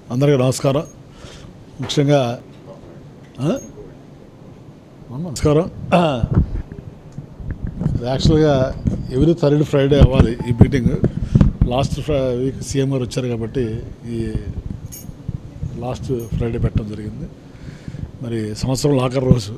అందరికీ నమస్కారం ముఖ్యంగా ఆ? అమ్మ, నమస్కారం యాక్చువల్గా ఎవ్రీ థర్డ్ ఫ్రైడే అవ్వాలి ఈ meeting last Fri week CM గారు వచ్చారు కాబట్టి ఈ లాస్ట్ ఫ్రైడే పెట్టడం జరిగింది మరి సంవత్సరం ఆఖరి రోజు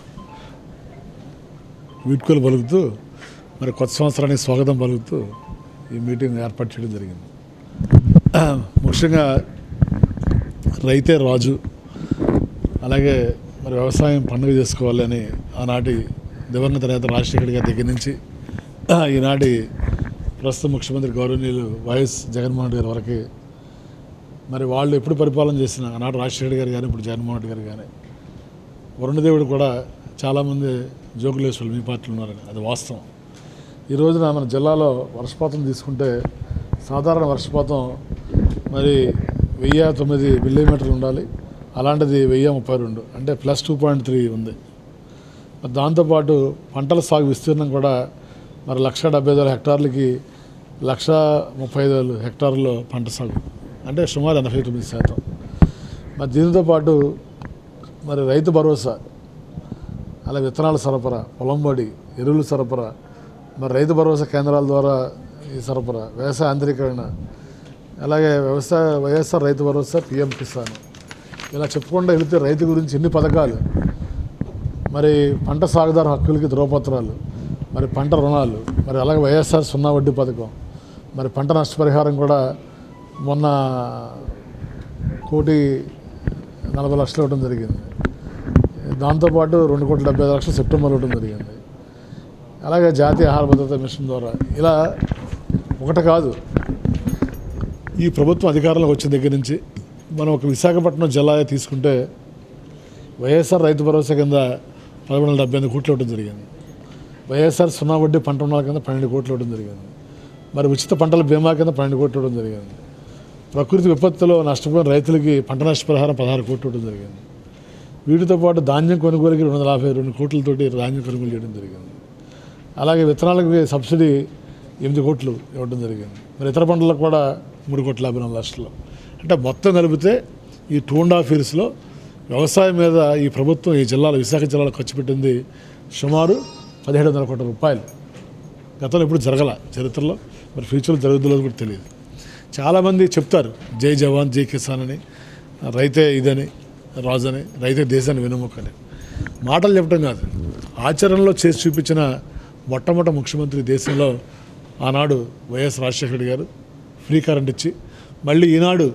వీడ్కోలు పలుకుతూ మరి కొత్త సంవత్సరానికి స్వాగతం పలుకుతూ ఈ మీటింగ్ ఏర్పాటు చేయడం జరిగింది ముఖ్యంగా రైతే రాజు అలాగే మరి వ్యవసాయం పండుగ చేసుకోవాలి అని ఆనాటి దివంగత నేత రాజశేఖర్ గారి దగ్గర నుంచి ఈనాటి ప్రస్తుత ముఖ్యమంత్రి గౌరవనీయులు వైఎస్ జగన్మోహన్ రెడ్డి గారి వరకు మరి వాళ్ళు ఎప్పుడు పరిపాలన చేసిన ఆనాడు రాజశేఖర్ గారు కానీ ఇప్పుడు జగన్మోహన్ రెడ్డి గారు కానీ వరుణదేవుడు కూడా చాలామంది జోకులు వేసుకోవాలి మీ పార్టీలు ఉన్నారని అది వాస్తవం ఈ రోజున మన జిల్లాలో వర్షపాతం తీసుకుంటే సాధారణ వర్షపాతం మరి వెయ్యి తొమ్మిది మిల్లీమీటర్లు ఉండాలి అలాంటిది వెయ్యి ముప్పై రెండు అంటే ప్లస్ టూ పాయింట్ త్రీ ఉంది మరి దాంతోపాటు పంటల సాగు విస్తీర్ణం కూడా మరి లక్ష డెబ్బై ఐదు వేల హెక్టార్లకి లక్ష ముప్పై ఐదు వేలు హెక్టార్లో పంట సాగు అంటే సుమారు ఎనభై తొమ్మిది శాతం మరి దీనితో పాటు మరి రైతు భరోసా అలా విత్తనాల సరఫరా పొలం బడి ఎరువుల సరఫరా మరి రైతు భరోసా కేంద్రాల ద్వారా ఈ సరఫరా వ్యవసాయ ఆంతరీకరణ అలాగే వ్యవసాయ వైఎస్ఆర్ రైతు భరోసా పిఎం కిసాన్ ఇలా చెప్పుకుంటూ వెళితే రైతు గురించి ఎన్ని పథకాలు మరి పంట సాగుదారు హక్కులకి ధ్రువపత్రాలు మరి పంట రుణాలు మరి అలాగే వైఎస్ఆర్ సున్నా వడ్డీ పథకం మరి పంట నష్టపరిహారం కూడా మొన్న కోటి నలభై లక్షలు ఇవ్వడం జరిగింది దాంతోపాటు రెండు కోట్ల డెబ్బై ఐదు లక్షలు సెప్టెంబర్లో ఇవ్వడం జరిగింది అలాగే జాతీయ ఆహార భద్రత మిషన్ ద్వారా ఇలా ఒకటి కాదు ఈ ప్రభుత్వం అధికారంలోకి వచ్చిన దగ్గర నుంచి మనం ఒక విశాఖపట్నం జిల్లా తీసుకుంటే వైఎస్ఆర్ రైతు భరోసా కింద పదకొండు వందల డెబ్బై ఎనిమిది కోట్లు ఇవ్వడం జరిగింది వైఎస్ఆర్ సున్నా వడ్డీ పంట రుణాల కింద పన్నెండు కోట్లు ఇవ్వడం జరిగింది మరి ఉచిత పంటల బీమా కింద పన్నెండు కోట్లు ఇవ్వడం జరిగింది ప్రకృతి విపత్తులో నష్టపోయిన రైతులకి పంట నష్టపరిహారం పదహారు కోట్లు ఇవ్వడం జరిగింది వీటితో పాటు ధాన్యం కొనుగోలుకి రెండు వందల యాభై రెండు కోట్లతోటి ధాన్యం కొనుగోలు చేయడం జరిగింది అలాగే విత్తనాలకి సబ్సిడీ ఎనిమిది కోట్లు ఇవ్వడం జరిగింది మరి ఇతర పంటలకు కూడా మూడు కోట్ల యాభై నాలుగు లక్షలు అంటే మొత్తం కలిపితే ఈ టూ అండ్ హాఫ్ ఇయర్స్లో వ్యవసాయం మీద ఈ ప్రభుత్వం ఈ జిల్లాలో విశాఖ జిల్లాలో ఖర్చు పెట్టింది సుమారు పదిహేడు వందల కోట్ల రూపాయలు గతంలో ఎప్పుడు జరగల చరిత్రలో మరి ఫ్యూచర్లో జరుగుతుందో కూడా తెలియదు చాలామంది చెప్తారు జై జవాన్ జై కిసాన్ అని రైతే ఇదని రాజని రైతే దేశాన్ని వెనుముకని మాటలు చెప్పడం కాదు ఆచరణలో చేసి చూపించిన మొట్టమొదటి ముఖ్యమంత్రి దేశంలో ఆనాడు వైఎస్ రాజశేఖర రెడ్డి గారు ఫ్రీ కరెంట్ ఇచ్చి మళ్ళీ ఈనాడు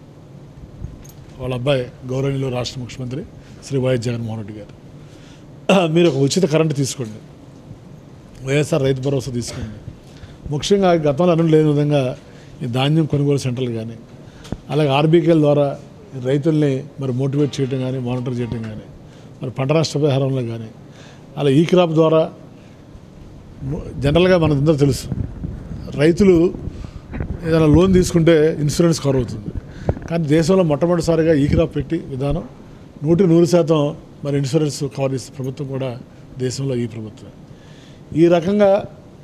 వాళ్ళ అబ్బాయి గౌరవనీయులు రాష్ట్ర ముఖ్యమంత్రి శ్రీ వైఎస్ జగన్మోహన్ రెడ్డి గారు మీరు ఒక ఉచిత కరెంట్ తీసుకోండి వైఎస్ఆర్ రైతు భరోసా తీసుకోండి ముఖ్యంగా గతంలో అన్నం లేని విధంగా ఈ ధాన్యం కొనుగోలు సెంటర్లు కానీ అలాగే ఆర్బీకేల ద్వారా రైతుల్ని మరి మోటివేట్ చేయడం కానీ మానిటర్ చేయడం కానీ మరి పంట నష్ట పరిహారంలో కానీ అలా ఈ క్రాప్ ద్వారా ము- జనరల్గా మనకందరూ తెలుసు రైతులు ఏదైనా లోన్ తీసుకుంటే ఇన్సూరెన్స్ కవర్ అవుతుంది కానీ దేశంలో మొట్టమొదటిసారిగా ఈ క్రాప్ పెట్టి విధానం నూటి నూరు శాతం మరి ఇన్సూరెన్స్ కవర్ చేసే ప్రభుత్వం కూడా దేశంలో ఈ ప్రభుత్వం ఈ రకంగా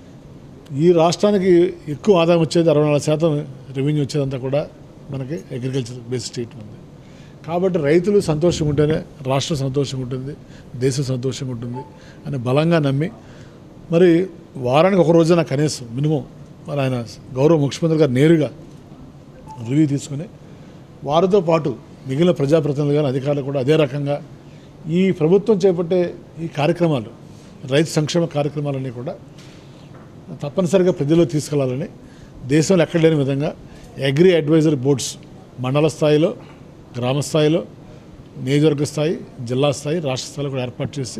ఈ రాష్ట్రానికి ఎక్కువ ఆదాయం వచ్చేది అరవై నాలుగు శాతం రెవెన్యూ వచ్చేదంతా కూడా మనకి అగ్రికల్చర్ బేస్డ్ స్టేట్ ఉంది కాబట్టి రైతులు సంతోషంగా ఉంటేనే రాష్ట్రం సంతోషంగా ఉంటుంది దేశం సంతోషంగా ఉంటుంది అని బలంగా నమ్మి మరి వారానికి ఒక రోజున కనీసం మినిమం మరి ఆయన గౌరవ ముఖ్యమంత్రి గారు నేరుగా రివ్యూ తీసుకుని వారితో పాటు మిగిలిన ప్రజాప్రతినిధులు కానీ అధికారులు కూడా అదే రకంగా ఈ ప్రభుత్వం చేపట్టే ఈ కార్యక్రమాలు రైతు సంక్షేమ కార్యక్రమాలన్నీ కూడా తప్పనిసరిగా ప్రజల్లో తీసుకెళ్లాలని దేశంలో ఎక్కడ లేని విధంగా అగ్రి అడ్వైజరీ బోర్డ్స్ మండల స్థాయిలో గ్రామ స్థాయిలో నియోజకవర్గ స్థాయి జిల్లా స్థాయి రాష్ట్ర స్థాయిలో కూడా ఏర్పాటు చేసి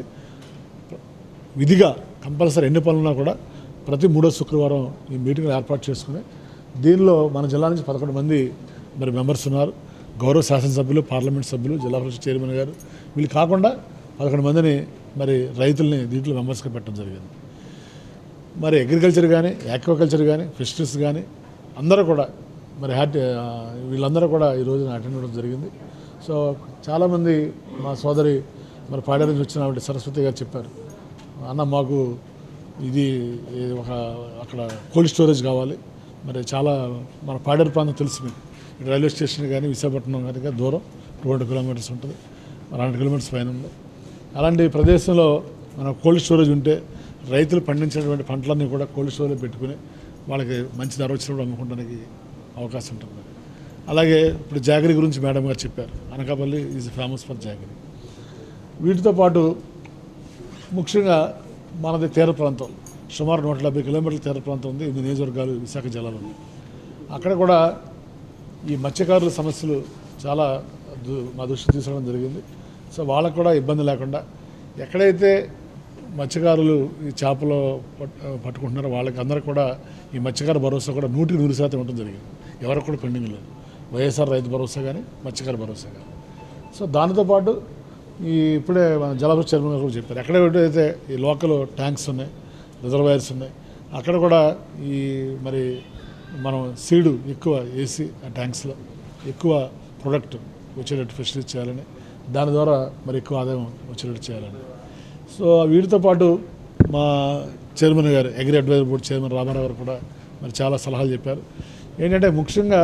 విధిగా కంపల్సరీ ఎన్ని పనులున్నా కూడా ప్రతి మూడో శుక్రవారం ఈ మీటింగ్లు ఏర్పాటు చేసుకుని దీనిలో మన జిల్లా నుంచి పదకొండు మంది మరి మెంబర్స్ ఉన్నారు గౌరవ శాసనసభ్యులు పార్లమెంట్ సభ్యులు జిల్లా పరిషత్ చైర్మన్ గారు వీళ్ళు కాకుండా పదకొండు మందిని మరి రైతుల్ని దీంట్లో మెంబర్స్గా పెట్టడం జరిగింది మరి అగ్రికల్చర్ కానీ ఆక్వాకల్చర్ కానీ ఫిషరీస్ కానీ అందరూ కూడా మరి హ్యాట్ వీళ్ళందరూ కూడా ఈ రోజున అటెండ్ అవ్వడం జరిగింది సో చాలామంది మా సోదరి మరి పాడేరు నుంచి వచ్చిన ఆవిడ సరస్వతి గారు చెప్పారు అన్న మాకు ఇది ఇది ఒక అక్కడ కోల్డ్ స్టోరేజ్ కావాలి మరి చాలా మన పాడేరు ప్రాంతం తెలుసు మీకు రైల్వే స్టేషన్ కానీ విశాఖపట్నం కానీ దూరం టూ హండ్రెడ్ కిలోమీటర్స్ ఉంటుంది హండ్రెడ్ కిలోమీటర్స్ పైన ఉంది అలాంటి ప్రదేశంలో మన కోల్డ్ స్టోరేజ్ ఉంటే రైతులు పండించినటువంటి పంటలన్నీ కూడా కోల్డ్ స్టోరేజ్ పెట్టుకుని వాళ్ళకి మంచి ధర వచ్చినప్పుడు అమ్ముకోవడానికి అవకాశం ఉంటుంది అలాగే ఇప్పుడు జాగరి గురించి మేడం గారు చెప్పారు Anakapalli is famous for jaggery వీటితో పాటు ముఖ్యంగా మనది తీర ప్రాంతం సుమారు నూట డెబ్బై కిలోమీటర్ల తీర ప్రాంతం ఉంది ఇది నియోజకవర్గాలు విశాఖ జిల్లాలో ఉంది అక్కడ కూడా ఈ మత్స్యకారుల సమస్యలు చాలా దు- మా దృష్టి తీసుకోవడం జరిగింది సో వాళ్ళకు కూడా ఇబ్బంది లేకుండా ఎక్కడైతే మత్స్యకారులు ఈ చేపలు పట్- పట్టుకుంటున్నారో వాళ్ళకి అందరూ కూడా ఈ మత్స్యకార భరోసా కూడా నూటికి నూరు శాతం ఉండడం జరిగింది ఎవరికి కూడా పెండింగ్ లేదు వైఎస్ఆర్ రైతు భరోసా కానీ మత్స్యకార భరోసా కానీ సో దానితో పాటు ఈ ఇప్పుడే మన జలభృతి చైర్మన్ గారు కూడా చెప్పారు ఎక్కడ అయితే ఈ లోకల్ ట్యాంక్స్ ఉన్నాయి రిజర్వాయర్స్ ఉన్నాయి అక్కడ కూడా ఈ మరి మనం సీడు ఎక్కువ వేసి ఆ ట్యాంక్స్లో ఎక్కువ ప్రొడక్ట్ వచ్చేటట్టు ఫెసిలిటీ చేయాలని దాని ద్వారా మరి ఎక్కువ ఆదాయం వచ్చేటట్టు చేయాలని సో వీటితో పాటు మా చైర్మన్ గారు agri advisor board chairman Ramarao గారు కూడా మరి చాలా సలహాలు చెప్పారు ఏంటంటే ముఖ్యంగా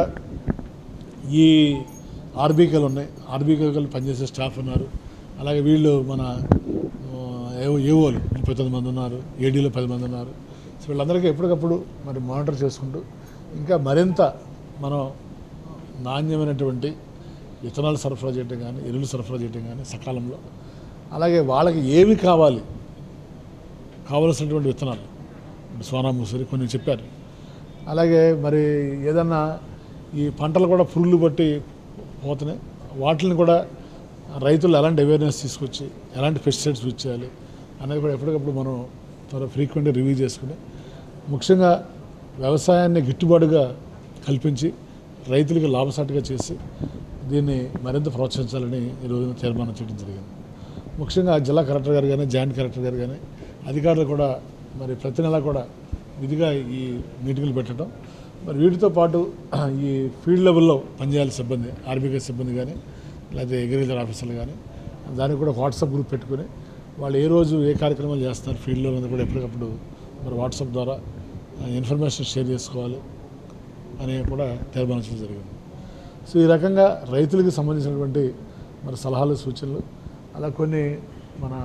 ఈ ఆర్బీకేలు ఉన్నాయి ఆర్బీకేలు పనిచేసే స్టాఫ్ ఉన్నారు అలాగే వీళ్ళు మన ఆ, ఏవో ఏవోలు ముప్పై తొమ్మిది మంది ఉన్నారు ఏడీలో పది మంది ఉన్నారు సో వీళ్ళందరికీ ఎప్పటికప్పుడు మరి మానిటర్ చేసుకుంటూ ఇంకా మరింత మనం నాణ్యమైనటువంటి విత్తనాలు సరఫరా చేయడం కానీ ఎరువులు సరఫరా చేయడం కానీ సకాలంలో అలాగే వాళ్ళకి ఏవి కావాలి కావలసినటువంటి విత్తనాలు ఇప్పుడు సోనా ముసరి కొన్ని చెప్పారు అలాగే మరి ఏదన్నా ఈ పంటలు కూడా పురుగులు బట్టి పోతున్నాయి వాటిని కూడా రైతులు ఎలాంటి అవేర్నెస్ తీసుకొచ్చి ఎలాంటి పెస్టిసైడ్స్ యూజ్ చేయాలి అనేది కూడా ఎప్పటికప్పుడు మనం త్వర ఫ్రీక్వెంట్గా రివ్యూ చేసుకుని ముఖ్యంగా వ్యవసాయాన్ని గిట్టుబాటుగా కల్పించి రైతులకి లాభసాటిగా చేసి దీన్ని మరింత ప్రోత్సహించాలని ఈ రోజున తీర్మానం చేయడం జరిగింది ముఖ్యంగా జిల్లా కలెక్టర్ గారు కానీ జాయింట్ కలెక్టర్ గారు కానీ అధికారులు కూడా మరి ప్రతి నెల కూడా విధిగా ఈ మీటింగులు పెట్టడం మరి వీటితో పాటు ఈ ఫీల్డ్ లెవెల్లో పనిచేయాలి సిబ్బంది ఆర్బీకే సిబ్బంది కానీ లేకపోతే అగ్రికల్చర్ ఆఫీసర్లు కానీ దానికి కూడా వాట్సాప్ గ్రూప్ పెట్టుకుని వాళ్ళు ఏ రోజు ఏ కార్యక్రమాలు చేస్తున్నారు ఫీల్డ్లో అనేది కూడా ఎప్పటికప్పుడు మరి వాట్సాప్ ద్వారా ఇన్ఫర్మేషన్ షేర్ చేసుకోవాలి అని కూడా తీర్మానించడం జరిగింది సో ఈ రకంగా రైతులకు సంబంధించినటువంటి మరి సలహాలు సూచనలు అలా కొన్ని మన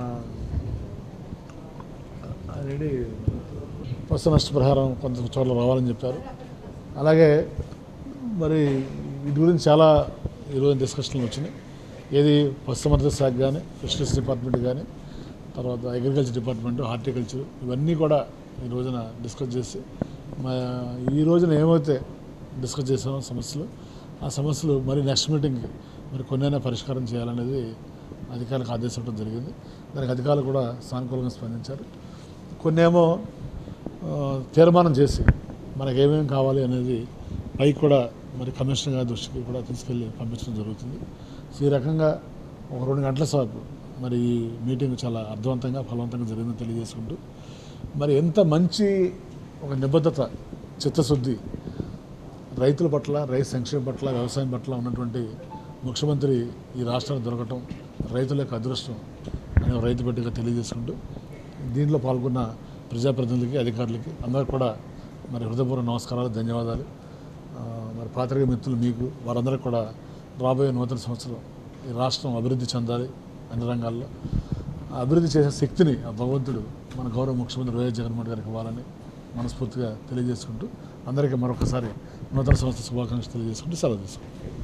ఆల్రెడీ పశు నష్టపరిహారం కొంత చోట్ల రావాలని చెప్పారు అలాగే మరి వీటి గురించి చాలా ఈరోజు డిస్కషన్లు వచ్చినాయి ఏది పశుసంవర్ధక శాఖ కానీ ఫిషరీస్ డిపార్ట్మెంట్ కానీ తర్వాత అగ్రికల్చర్ డిపార్ట్మెంట్ హార్టికల్చర్ ఇవన్నీ కూడా ఈ రోజున డిస్కస్ చేసి మా ఈ రోజున ఏమైతే డిస్కస్ చేసామో సమస్యలు ఆ సమస్యలు మరి నెక్స్ట్ మీటింగ్కి మరి కొన్నైనా పరిష్కారం చేయాలనేది అధికారులకు ఆదేశించడం జరిగింది దానికి అధికారులు కూడా సానుకూలంగా స్పందించారు కొన్నేమో ఆ, తీర్మానం చేసి మనకు ఏమేమి కావాలి అనేది పైకి కూడా మరి కమిషనర్ గారి దృష్టికి కూడా తీసుకెళ్ళి పంపించడం జరుగుతుంది సో ఈ రకంగా ఒక రెండు గంటల సేపు మరి ఈ మీటింగ్ చాలా అర్థవంతంగా ఫలవంతంగా జరిగిందని తెలియజేసుకుంటూ మరి ఎంత మంచి ఒక నిబద్ధత చిత్తశుద్ధి రైతుల పట్ల రైతు సంక్షేమం పట్ల వ్యవసాయం పట్ల ఉన్నటువంటి ముఖ్యమంత్రి ఈ రాష్ట్రానికి దొరకటం రైతుల యొక్క అదృష్టం అని ఒక రైతు బిడ్డగా తెలియజేసుకుంటూ దీంట్లో పాల్గొన్న ప్రజాప్రతినిధులకి అధికారులకి అందరికీ కూడా మరి హృదయపూర్వక నమస్కారాలు ధన్యవాదాలు ఆ, మరి పాత్రిక మిత్రులు మీకు వారందరికీ కూడా రాబోయే నూతన సంవత్సరం ఈ రాష్ట్రం అభివృద్ధి చెందాలి అన్ని రంగాల్లో ఆ అభివృద్ధి చేసే శక్తిని ఆ భగవంతుడు మన గౌరవ ముఖ్యమంత్రి వైఎస్ జగన్మోహన్ గారికి ఇవ్వాలని మనస్ఫూర్తిగా తెలియజేసుకుంటూ అందరికీ మరొకసారి నూతన సంవత్సర శుభాకాంక్షలు తెలియజేసుకుంటూ సెలవు తీసుకుంటాం